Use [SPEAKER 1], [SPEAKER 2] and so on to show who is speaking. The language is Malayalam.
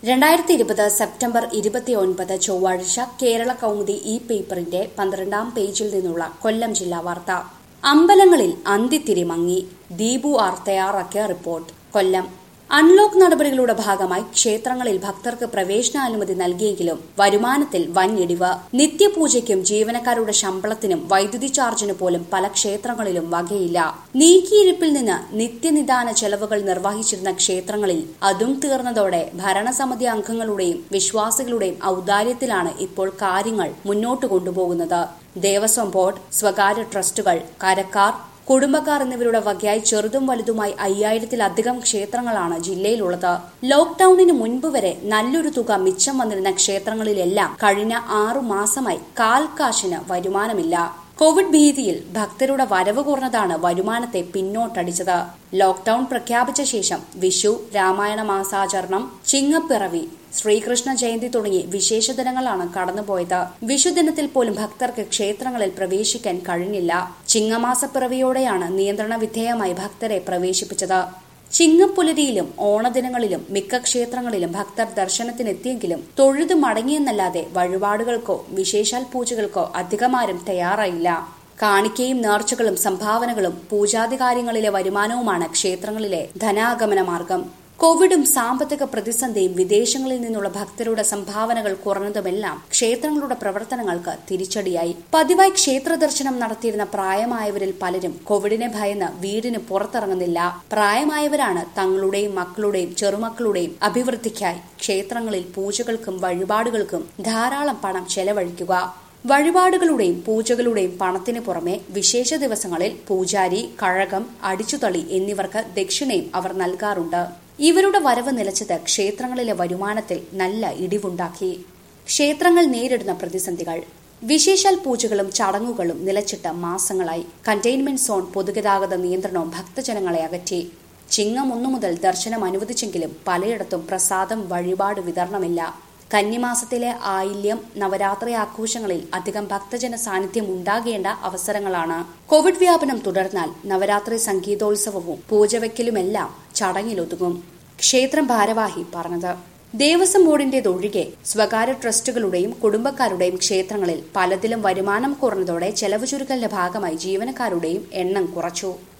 [SPEAKER 1] രണ്ടായിരത്തി ഇരുപത് സെപ്റ്റംബർ ഇരുപത്തിയൊൻപത് ചൊവ്വാഴ്ച കേരള കൗമുദി ഈ പേപ്പറിന്റെ പന്ത്രണ്ടാം പേജിൽ നിന്നുള്ള കൊല്ലം ജില്ലാ വാർത്ത അമ്പലങ്ങളിൽ അന്തിത്തിരി മങ്ങി ദീപു ആർ തയ്യാറാക്കിയ റിപ്പോർട്ട് കൊല്ലം അൺലോക്ക് നടപടികളുടെ ഭാഗമായി ക്ഷേത്രങ്ങളിൽ ഭക്തർക്ക് പ്രവേശനാനുമതി നൽകിയെങ്കിലും വരുമാനത്തിൽ വൻ ഇടിവ് നിത്യപൂജയ്ക്കും ജീവനക്കാരുടെ ശമ്പളത്തിനും വൈദ്യുതി ചാർജിന് പോലും പല ക്ഷേത്രങ്ങളിലും വകയില്ല നീക്കിയിരിപ്പിൽ നിന്ന് നിത്യനിദാന ചെലവുകൾ നിർവഹിച്ചിരുന്ന ക്ഷേത്രങ്ങളിൽ അതും തീർന്നതോടെ ഭരണസമിതി അംഗങ്ങളുടെയും വിശ്വാസികളുടെയും ഔദാര്യത്തിലാണ് ഇപ്പോൾ കാര്യങ്ങൾ മുന്നോട്ട് കൊണ്ടുപോകുന്നത് ദേവസ്വം ബോർഡ് സ്വകാര്യ ട്രസ്റ്റുകൾ കരക്കാർ കുടുംബക്കാർ എന്നിവരുടെ വകയായി ചെറുതും വലുതുമായി അയ്യായിരത്തിലധികം ക്ഷേത്രങ്ങളാണ് ജില്ലയിലുള്ളത് ലോക്ഡൌണിന് മുൻപ് വരെ നല്ലൊരു തുക മിച്ചം വന്നിരുന്ന ക്ഷേത്രങ്ങളിലെല്ലാം കഴിഞ്ഞ ആറു മാസമായി കാൽ കാശിന് വരുമാനമില്ല കോവിഡ് ഭീതിയിൽ ഭക്തരുടെ വരവ് കുറഞ്ഞതാണ് വരുമാനത്തെ പിന്നോട്ടടിച്ചത് ലോക്ഡൌൺ പ്രഖ്യാപിച്ച ശേഷം വിഷു രാമായണ മാസാചരണം ചിങ്ങപ്പിറവി ശ്രീകൃഷ്ണ ജയന്തി തുടങ്ങി വിശേഷ ദിനങ്ങളാണ് കടന്നുപോയത് വിഷുദിനത്തിൽ പോലും ഭക്തർക്ക് ക്ഷേത്രങ്ങളിൽ പ്രവേശിക്കാൻ കഴിഞ്ഞില്ല ചിങ്ങമാസപ്പിറവിയോടെയാണ് നിയന്ത്രണ വിധേയമായി ഭക്തരെ പ്രവേശിപ്പിച്ചത് ചിങ്ങപ്പുലരിയിലും ഓണദിനങ്ങളിലും മിക്ക ക്ഷേത്രങ്ങളിലും ഭക്തർ ദർശനത്തിനെത്തിയെങ്കിലും തൊഴുതു മടങ്ങിയെന്നല്ലാതെ വഴിപാടുകൾക്കോ വിശേഷാൽ പൂജകൾക്കോ അധികമാരും തയ്യാറായില്ല കാണിക്കയും നേർച്ചകളും സംഭാവനകളും പൂജാതി കാര്യങ്ങളിലെ വരുമാനവുമാണ് ക്ഷേത്രങ്ങളിലെ ധനാഗമന മാർഗം കോവിഡും സാമ്പത്തിക പ്രതിസന്ധിയും വിദേശങ്ങളിൽ നിന്നുള്ള ഭക്തരുടെ സംഭാവനകൾ കുറഞ്ഞതുമെല്ലാം ക്ഷേത്രങ്ങളുടെ പ്രവർത്തനങ്ങൾക്ക് തിരിച്ചടിയായി പതിവായി ക്ഷേത്ര ദർശനം നടത്തിയിരുന്ന പ്രായമായവരിൽ പലരും കോവിഡിനെ ഭയന്ന് വീടിന് പുറത്തിറങ്ങുന്നില്ല പ്രായമായവരാണ് തങ്ങളുടെയും മക്കളുടെയും ചെറുമക്കളുടെയും അഭിവൃദ്ധിക്കായി ക്ഷേത്രങ്ങളിൽ പൂജകൾക്കും വഴിപാടുകൾക്കും ധാരാളം പണം ചെലവഴിക്കുക വഴിപാടുകളുടെയും പൂജകളുടെയും പണത്തിന് പുറമെ വിശേഷ ദിവസങ്ങളിൽ പൂജാരി കഴകം അടിച്ചുതളി എന്നിവർക്ക് ദക്ഷിണയും അവർ നൽകാറുണ്ട് ഇവരുടെ വരവ് നിലച്ചത് ക്ഷേത്രങ്ങളിലെ വരുമാനത്തിൽ നല്ല ഇടിവുണ്ടാക്കി ക്ഷേത്രങ്ങൾ നേരിടുന്ന പ്രതിസന്ധികൾ വിശേഷാൽ പൂജകളും ചടങ്ങുകളും നിലച്ചിട്ട് മാസങ്ങളായി കണ്ടെയ്ൻമെന്റ് സോൺ പൊതുഗതാഗത നിയന്ത്രണവും ഭക്തജനങ്ങളെ അകറ്റി ചിങ്ങം ഒന്നു മുതൽ ദർശനം അനുവദിച്ചെങ്കിലും പലയിടത്തും പ്രസാദം വഴിപാട് വിതരണമില്ല കന്നിമാസത്തിലെ ആയില്യം നവരാത്രി ആഘോഷങ്ങളിൽ അധികം ഭക്തജന സാന്നിധ്യം ഉണ്ടാകേണ്ട അവസരങ്ങളാണ് കോവിഡ് വ്യാപനം തുടർന്നാൽ നവരാത്രി സംഗീതോത്സവവും പൂജവെക്കലുമെല്ലാം ചടങ്ങിലൊതുങ്ങും ക്ഷേത്രം ഭാരവാഹി പറഞ്ഞത് ദേവസ്വം ബോർഡിന്റേതൊഴികെ സ്വകാര്യ ട്രസ്റ്റുകളുടെയും കുടുംബക്കാരുടെയും ക്ഷേത്രങ്ങളിൽ പലതിലും വരുമാനം കുറഞ്ഞതോടെ ചെലവ് ചുരുക്കലിന്റെ ഭാഗമായി ജീവനക്കാരുടെയും എണ്ണം കുറച്ചു